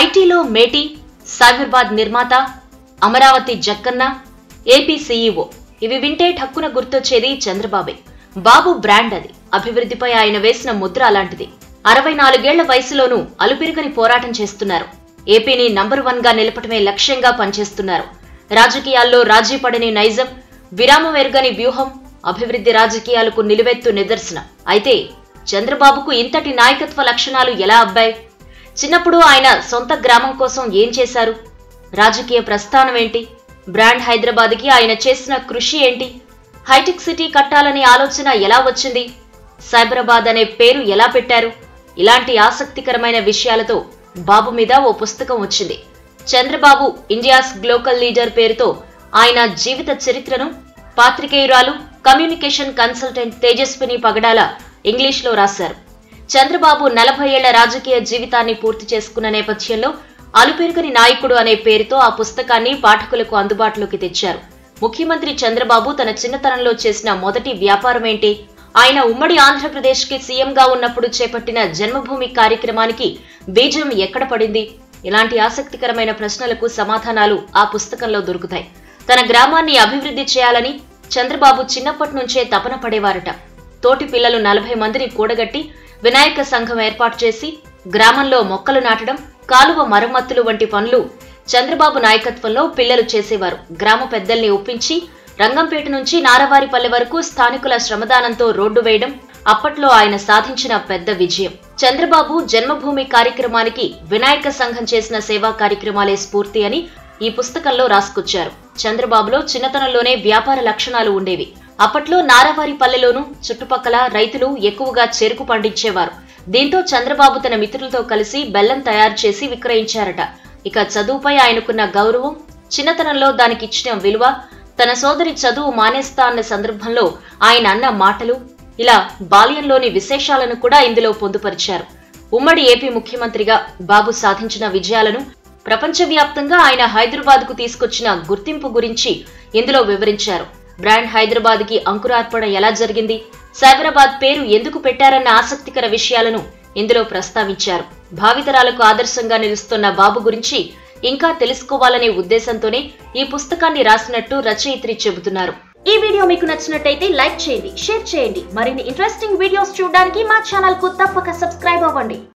ఐటీలో మేటి సైబరాబాద్ నిర్మాత అమరావతి జక్కన్న ఏపీ సీఈఓ ఇవి వింటే ఠక్కున గుర్తొచ్చేది చంద్రబాబే బాబు బ్రాండ్ అది అభివృద్ధిపై ఆయన వేసిన ముద్ర అలాంటిది అరవై నాలుగేళ్ల వయసులోనూ అలుపెరుగని పోరాటం చేస్తున్నారు ఏపీని నంబర్ వన్ గా నిలపటమే లక్ష్యంగా పనిచేస్తున్నారు రాజకీయాల్లో రాజీ పడని నైజం విరామం ఎరుగని వ్యూహం అభివృద్ధి రాజకీయాలకు నిలువెత్తు నిదర్శనం అయితే చంద్రబాబుకు ఇంతటి నాయకత్వ లక్షణాలు ఎలా అబ్బాయి చిన్నప్పుడు ఆయన సొంత గ్రామం కోసం ఏం చేశారు రాజకీయ ప్రస్థానం ఏంటి బ్రాండ్ హైదరాబాద్కి ఆయన చేసిన కృషి ఏంటి హైటెక్ సిటీ కట్టాలనే ఆలోచన ఎలా వచ్చింది సైబరాబాద్ అనే పేరు ఎలా పెట్టారు ఇలాంటి ఆసక్తికరమైన విషయాలతో బాబు మీద ఓ పుస్తకం వచ్చింది చంద్రబాబు ఇండియాస్ గ్లోకల్ లీడర్ పేరుతో ఆయన జీవిత చరిత్రను పాత్రికేయురాలు కమ్యూనికేషన్ కన్సల్టెంట్ తేజస్విని పగడాల ఇంగ్లీష్లో రాశారు చంద్రబాబు నలభై ఏళ్ల రాజకీయ జీవితాన్ని పూర్తి చేసుకున్న నేపథ్యంలో అలుపెరుగని నాయకుడు అనే పేరుతో ఆ పుస్తకాన్ని పాఠకులకు అందుబాటులోకి తెచ్చారు ముఖ్యమంత్రి చంద్రబాబు తన చిన్నతనంలో చేసిన మొదటి వ్యాపారం ఏంటి ఆయన ఉమ్మడి ఆంధ్రప్రదేశ్ కి సీఎంగా ఉన్నప్పుడు చేపట్టిన జన్మభూమి కార్యక్రమానికి బీజం ఎక్కడ పడింది ఇలాంటి ఆసక్తికరమైన ప్రశ్నలకు సమాధానాలు ఆ పుస్తకంలో దొరుకుతాయి తన గ్రామాన్ని అభివృద్ధి చేయాలని చంద్రబాబు చిన్నప్పటి నుంచే తపన పడేవారట తోటి పిల్లలు నలభై మందిని కూడగట్టి వినాయక సంఘం ఏర్పాటు చేసి గ్రామంలో మొక్కలు నాటడం కాలువ మరమ్మతులు వంటి పనులు చంద్రబాబు నాయకత్వంలో పిల్లలు చేసేవారు గ్రామ పెద్దల్ని ఒప్పించి రంగంపేట నుంచి నారవారిపల్లె వరకు స్థానికుల శ్రమదానంతో రోడ్డు వేయడం అప్పట్లో ఆయన సాధించిన పెద్ద విజయం చంద్రబాబు జన్మభూమి కార్యక్రమానికి వినాయక సంఘం చేసిన సేవా కార్యక్రమాలే స్ఫూర్తి అని ఈ పుస్తకంలో రాసుకొచ్చారు చంద్రబాబులో చిన్నతనంలోనే వ్యాపార లక్షణాలు ఉండేవి అప్పట్లో నారవారి పల్లెలోనూ చుట్టుపక్కల రైతులు ఎక్కువగా చెరుకు పండించేవారు దీంతో చంద్రబాబు తన మిత్రులతో కలిసి బెల్లం తయారు చేసి విక్రయించారట ఇక చదువుపై ఆయనకున్న గౌరవం చిన్నతనంలో దానికిచ్చిన విలువ తన సోదరి చదువు మానేస్తా అన్న సందర్భంలో ఆయన అన్న మాటలు ఇలా బాల్యంలోని విశేషాలను కూడా ఇందులో పొందుపరిచారు ఉమ్మడి ఏపీ ముఖ్యమంత్రిగా బాబు సాధించిన విజయాలను ప్రపంచవ్యాప్తంగా ఆయన హైదరాబాద్ కు తీసుకొచ్చిన గుర్తింపు గురించి ఇందులో వివరించారు బ్రాండ్ హైదరాబాద్ కి అంకురార్పణ ఎలా జరిగింది సైబరాబాద్ పేరు ఎందుకు పెట్టారన్న ఆసక్తికర విషయాలను ఇందులో ప్రస్తావించారు భావితరాలకు ఆదర్శంగా నిలుస్తున్న బాబు గురించి ఇంకా తెలుసుకోవాలనే ఉద్దేశంతోనే ఈ పుస్తకాన్ని రాసినట్టు రచయిత్రి చెబుతున్నారు ఈ వీడియో మీకు నచ్చినట్టయితే లైక్ చేయండి షేర్ చేయండి మరిన్ని ఇంట్రెస్టింగ్ వీడియోస్ చూడడానికి మా ఛానల్ కు తప్పక సబ్స్క్రైబ్ అవ్వండి